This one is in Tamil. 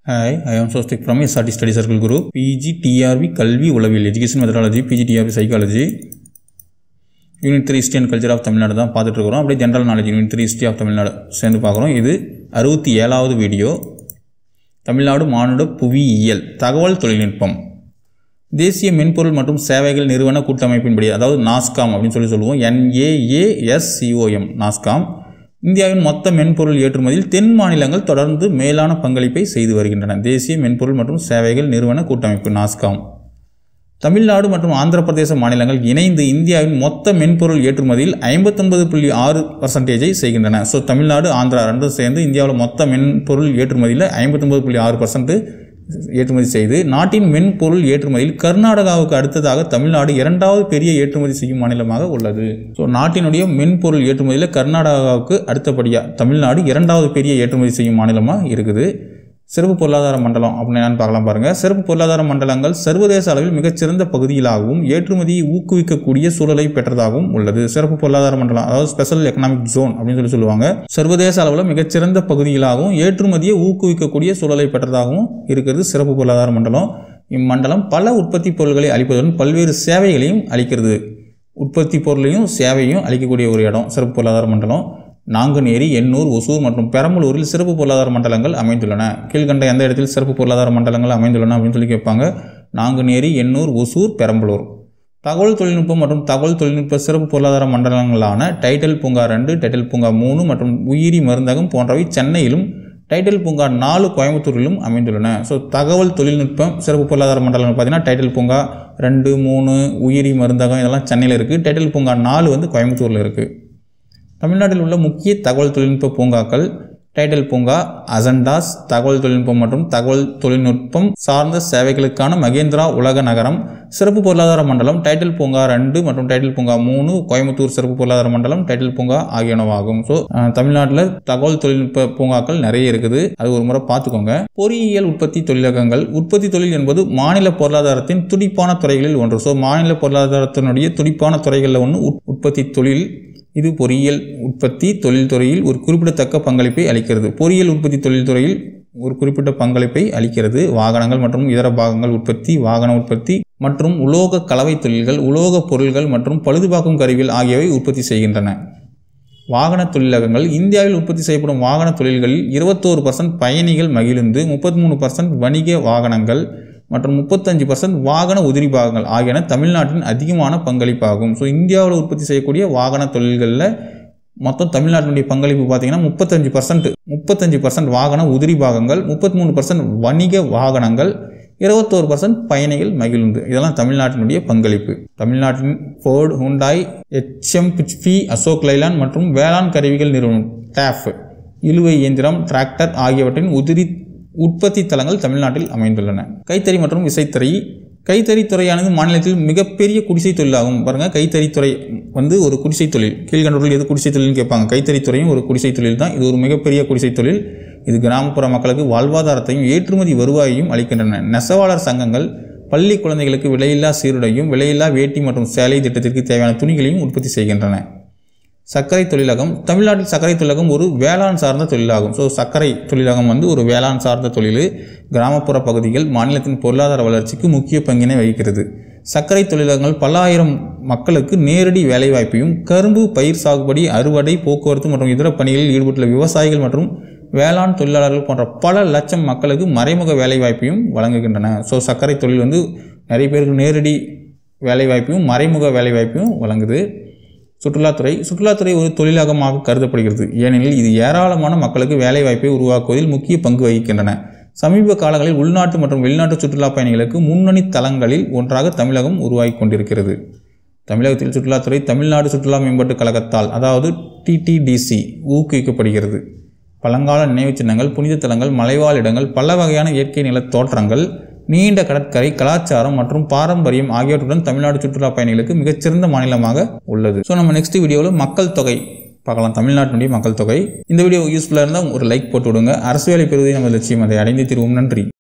ஹாய் ஐ ஆம் சோஸ்டிக் ஃப்ரம் எஸ்ஆர்டி ஸ்டடி சர்க்கிள் குரு பிஜி டிஆர்பி கல்வி உளவியல் education methodology PG TRB psychology unit three history and culture of Tamil Nadu தான் பார்த்துட்டு இருக்கிறோம் அப்படியே general knowledge unit three history of Tamil Nadu சேர்ந்து பார்க்குறோம் இது அறுபத்தி ஏழாவது வீடியோ தமிழ்நாடு மானுட புவியியல் தகவல் தொழில்நுட்பம் தேசிய மென்பொருள் மற்றும் சேவைகள் நிறுவன கூட்டமைப்பின்படி அதாவது நாஸ்காம் அப்படின்னு சொல்லி சொல்லுவோம் என்ஏஏஎஸ்சிஓஎம் நாஸ்காம் இந்தியாவின் மொத்த மென்பொருள் ஏற்றுமதியில் தென் மாநிலங்கள் தொடர்ந்து மேலான பங்களிப்பை செய்து வருகின்றன தேசிய மென்பொருள் மற்றும் சேவைகள் நிறுவன கூட்டமைப்பு நாஸ்காம் தமிழ்நாடு மற்றும் ஆந்திர பிரதேச மாநிலங்கள் இணைந்து இந்தியாவின் மொத்த மென்பொருள் ஏற்றுமதியில் ஐம்பத்தொன்பது புள்ளி ஆறு பர்சன்டேஜை செய்கின்றன ஸோ தமிழ்நாடு ஆந்திரா ரெண்டும் சேர்ந்து இந்தியாவில் மொத்த மென்பொருள் ஏற்றுமதியில் ஐம்பத்தொன்பது புள்ளி ஆறு பர்சன்ட் ஏற்றுமதி செய்து நாட்டின் மென்பொருள் ஏற்றுமதியில் கர்நாடகாவுக்கு அடுத்ததாக தமிழ்நாடு இரண்டாவது பெரிய ஏற்றுமதி செய்யும் மாநிலமாக உள்ளது ஸோ நாட்டினுடைய மென்பொருள் ஏற்றுமதியில் கர்நாடகாவுக்கு அடுத்தபடியாக தமிழ்நாடு இரண்டாவது பெரிய ஏற்றுமதி செய்யும் மாநிலமாக இருக்குது சிறப்பு பொருளாதார மண்டலம் அப்படின்னு என்னன்னு பார்க்கலாம் பாருங்கள் சிறப்பு பொருளாதார மண்டலங்கள் சர்வதேச அளவில் மிகச்சிறந்த பகுதிகளாகவும் ஏற்றுமதியை ஊக்குவிக்கக்கூடிய சூழலை பெற்றதாகவும் உள்ளது சிறப்பு பொருளாதார மண்டலம் அதாவது ஸ்பெஷல் எக்கனாமிக் ஜோன் அப்படின்னு சொல்லி சொல்லுவாங்க சர்வதேச அளவில் மிகச்சிறந்த பகுதிகளாகவும் ஏற்றுமதியை ஊக்குவிக்கக்கூடிய சூழலை பெற்றதாகவும் இருக்கிறது சிறப்பு பொருளாதார மண்டலம் இம்மண்டலம் பல உற்பத்தி பொருட்களை அளிப்பதுடன் பல்வேறு சேவைகளையும் அளிக்கிறது உற்பத்தி பொருளையும் சேவையும் அளிக்கக்கூடிய ஒரு இடம் சிறப்பு பொருளாதார மண்டலம் நாங்குநேரி எண்ணூர் ஒசூர் மற்றும் பெரம்பலூரில் சிறப்பு பொருளாதார மண்டலங்கள் அமைந்துள்ளன கீழ்கண்ட எந்த இடத்தில் சிறப்பு பொருளாதார மண்டலங்கள் அமைந்துள்ளன அப்படின்னு சொல்லி கேட்பாங்க நாங்குநேரி எண்ணூர் ஒசூர் பெரம்பலூர் தகவல் தொழில்நுட்பம் மற்றும் தகவல் தொழில்நுட்ப சிறப்பு பொருளாதார மண்டலங்களான டைட்டில் பூங்கா ரெண்டு டைட்டில் பூங்கா மூணு மற்றும் உயிரி மருந்தகம் போன்றவை சென்னையிலும் டைட்டில் பூங்கா நாலு கோயம்புத்தூரிலும் அமைந்துள்ளன ஸோ தகவல் தொழில்நுட்பம் சிறப்பு பொருளாதார மண்டலங்கள் பார்த்தீங்கன்னா டைட்டில் பூங்கா ரெண்டு மூணு உயிரி மருந்தகம் இதெல்லாம் சென்னையில் இருக்குது டைட்டில் பூங்கா நாலு வந்து கோயம்புத்தூரில் இருக்குது தமிழ்நாட்டில் உள்ள முக்கிய தகவல் தொழில்நுட்ப பூங்காக்கள் டைட்டில் பூங்கா அசண்டாஸ் தகவல் தொழில்நுட்பம் மற்றும் தகவல் தொழில்நுட்பம் சார்ந்த சேவைகளுக்கான மகேந்திரா உலக நகரம் சிறப்பு பொருளாதார மண்டலம் டைட்டில் பூங்கா ரெண்டு மற்றும் டைட்டில் பூங்கா மூணு கோயம்புத்தூர் சிறப்பு பொருளாதார மண்டலம் டைட்டில் பூங்கா ஆகியனவாகும் ஸோ தமிழ்நாட்டில் தகவல் தொழில்நுட்ப பூங்காக்கள் நிறைய இருக்குது அது ஒரு முறை பார்த்துக்கோங்க பொறியியல் உற்பத்தி தொழிலகங்கள் உற்பத்தி தொழில் என்பது மாநில பொருளாதாரத்தின் துடிப்பான துறைகளில் ஒன்று ஸோ மாநில பொருளாதாரத்தினுடைய துடிப்பான துறைகளில் ஒன்று உற்பத்தி தொழில் இது பொறியியல் உற்பத்தி தொழில்துறையில் ஒரு குறிப்பிடத்தக்க பங்களிப்பை அளிக்கிறது பொறியியல் உற்பத்தி தொழில்துறையில் ஒரு குறிப்பிட்ட பங்களிப்பை அளிக்கிறது வாகனங்கள் மற்றும் இதர பாகங்கள் உற்பத்தி வாகன உற்பத்தி மற்றும் உலோக கலவை தொழில்கள் உலோக பொருள்கள் மற்றும் பழுதுபார்க்கும் கருவிகள் ஆகியவை உற்பத்தி செய்கின்றன வாகன தொழிலகங்கள் இந்தியாவில் உற்பத்தி செய்யப்படும் வாகன தொழில்களில் இருபத்தோரு பர்சன்ட் பயணிகள் மகிழ்ந்து முப்பத்தி மூணு பர்சன்ட் வணிக வாகனங்கள் மற்றும் முப்பத்தஞ்சு பர்சன்ட் வாகன உதிரி பாகங்கள் ஆகியன தமிழ்நாட்டின் அதிகமான பங்களிப்பாகும் ஸோ இந்தியாவில் உற்பத்தி செய்யக்கூடிய வாகன தொழில்களில் மொத்தம் தமிழ்நாட்டினுடைய பங்களிப்பு பார்த்தீங்கன்னா முப்பத்தஞ்சு பர்சன்ட் முப்பத்தஞ்சு பர்சன்ட் வாகன உதிரி பாகங்கள் முப்பத்தி மூணு பர்சன்ட் வணிக வாகனங்கள் இருபத்தோரு பர்சன்ட் பயணிகள் மகிழ்ந்து இதெல்லாம் தமிழ்நாட்டினுடைய பங்களிப்பு தமிழ்நாட்டின் ஃபோர்டு ஹுண்டாய் எச்எம் பிச்பி அசோக் லைலாண்ட் மற்றும் வேளாண் கருவிகள் நிறுவனம் டேஃப் இழுவை இயந்திரம் டிராக்டர் ஆகியவற்றின் உதிரி உற்பத்தி தலங்கள் தமிழ்நாட்டில் அமைந்துள்ளன கைத்தறி மற்றும் விசைத்தறி கைத்தறித்துறையானது மாநிலத்தில் மிகப்பெரிய குடிசை தொழிலாகும் பாருங்கள் கைத்தறித்துறை வந்து ஒரு குடிசை தொழில் கீழ்கண்டூரில் எது குடிசை தொழில்னு கேட்பாங்க கைத்தறித்துறையும் ஒரு குடிசை தொழில் தான் இது ஒரு மிகப்பெரிய குடிசை தொழில் இது கிராமப்புற மக்களுக்கு வாழ்வாதாரத்தையும் ஏற்றுமதி வருவாயையும் அளிக்கின்றன நெசவாளர் சங்கங்கள் பள்ளி குழந்தைகளுக்கு விலையில்லா சீருடையும் விலையில்லா வேட்டி மற்றும் சேலை திட்டத்திற்கு தேவையான துணிகளையும் உற்பத்தி செய்கின்றன சர்க்கரை தொழிலகம் தமிழ்நாட்டில் சர்க்கரை தொழிலகம் ஒரு வேளாண் சார்ந்த தொழிலாகும் ஸோ சர்க்கரை தொழிலகம் வந்து ஒரு வேளாண் சார்ந்த தொழில் கிராமப்புற பகுதிகள் மாநிலத்தின் பொருளாதார வளர்ச்சிக்கு முக்கிய பங்கினை வகிக்கிறது சர்க்கரை தொழிலகங்கள் பல்லாயிரம் மக்களுக்கு நேரடி வேலைவாய்ப்பையும் கரும்பு பயிர் சாகுபடி அறுவடை போக்குவரத்து மற்றும் இதர பணிகளில் ஈடுபட்டுள்ள விவசாயிகள் மற்றும் வேளாண் தொழிலாளர்கள் போன்ற பல லட்சம் மக்களுக்கு மறைமுக வேலைவாய்ப்பையும் வழங்குகின்றன ஸோ சர்க்கரை தொழில் வந்து நிறைய பேருக்கு நேரடி வேலைவாய்ப்பையும் மறைமுக வேலைவாய்ப்பையும் வழங்குது சுற்றுலாத்துறை சுற்றுலாத்துறை ஒரு தொழிலகமாக கருதப்படுகிறது ஏனெனில் இது ஏராளமான மக்களுக்கு வேலைவாய்ப்பை உருவாக்குவதில் முக்கிய பங்கு வகிக்கின்றன சமீப காலங்களில் உள்நாட்டு மற்றும் வெளிநாட்டு சுற்றுலா பயணிகளுக்கு முன்னணி தலங்களில் ஒன்றாக தமிழகம் உருவாகி கொண்டிருக்கிறது தமிழகத்தில் சுற்றுலாத்துறை தமிழ்நாடு சுற்றுலா மேம்பாட்டுக் கழகத்தால் அதாவது டிடிடிசி ஊக்குவிக்கப்படுகிறது பழங்கால நினைவுச் சின்னங்கள் புனித தலங்கள் மலைவாழ் இடங்கள் பல வகையான இயற்கை நில தோற்றங்கள் நீண்ட கடற்கரை கலாச்சாரம் மற்றும் பாரம்பரியம் ஆகியவற்றுடன் தமிழ்நாடு சுற்றுலா பயணிகளுக்கு மிகச்சிறந்த மாநிலமாக உள்ளது ஸோ நம்ம நெக்ஸ்ட் வீடியோவில் மக்கள் தொகை பார்க்கலாம் தமிழ்நாட்டினுடைய மக்கள் தொகை இந்த வீடியோ யூஸ்ஃபுல்லாக இருந்தால் ஒரு லைக் போட்டு விடுங்க அரசு வேலை பெறுவதை நம்ம லட்சியம் அதை அடைந்து தீர்வோம் நன்றி